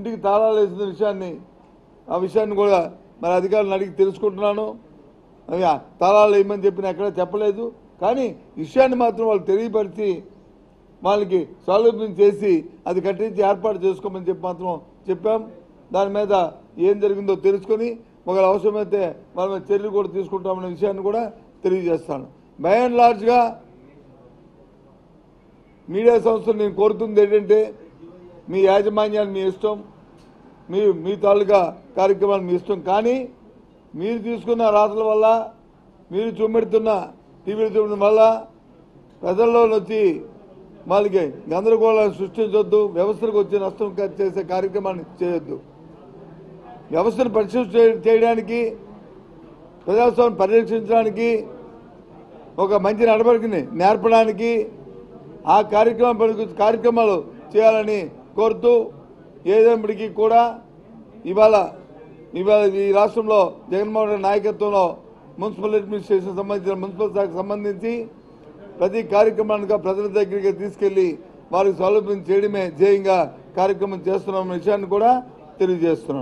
ఇంటికి తాళాలు వేసిన విషయాన్ని ఆ విషయాన్ని కూడా మరి అధికారులను అడిగి తెలుసుకుంటున్నాను అవి ఆ తాళాలు వేయమని చెప్పిన ఎక్కడ చెప్పలేదు కానీ విషయాన్ని మాత్రం వాళ్ళు తెలియపరిచి వాళ్ళకి సౌలభ్యం చేసి అది కట్టించి ఏర్పాటు చేసుకోమని చెప్పి మాత్రం చెప్పాం దాని మీద ఏం జరిగిందో తెలుసుకొని ఒకవేళ అవసరమైతే వాళ్ళ మీద చర్యలు కూడా తీసుకుంటామనే విషయాన్ని కూడా తెలియజేస్తాను బై అండ్ లార్జ్గా మీడియా సంస్థలు నేను కోరుతుంది ఏంటంటే మీ యాజమాన్యాన్ని మీ ఇష్టం మీ మీ తాలూకా కార్యక్రమాలు మీ ఇష్టం కానీ మీరు తీసుకున్న రాతల వల్ల మీరు చూపెడుతున్న టీవీలు చూపడం వల్ల ప్రజల్లో వచ్చి వాళ్ళకి గందరగోళాన్ని సృష్టించొద్దు వ్యవస్థలకు వచ్చే నష్టం క- చేసే కార్యక్రమాన్ని చేయొద్దు వ్యవస్థను పరిశీలన చే- చేయడానికి ప్రజాస్వామ్యం పరిరక్షించడానికి ఒక మంచి నడవడికని నేర్పడానికి ఆ కార్యక్రమం పనికి- కార్యక్రమాలు చేయాలని కోరుతూ ఏదైనప్పటికీ కూడా ఇవాళ ఇవాళ ఈ రాష్ట్రంలో జగన్మోహన్ రెడ్డి నాయకత్వంలో మున్సిపల్ అడ్మినిస్ట్రేషన్ సంబంధించిన మున్సిపల్ శాఖకు సంబంధించి ప్రతి కార్యక్రమానికి ప్రజల దగ్గరికి తీసుకెళ్లి వారికి సౌలభ్యం చేయడమే ధ్యేయంగా కార్యక్రమం చేస్తున్నాం విషయాన్ని కూడా తెలియజేస్తున్నాం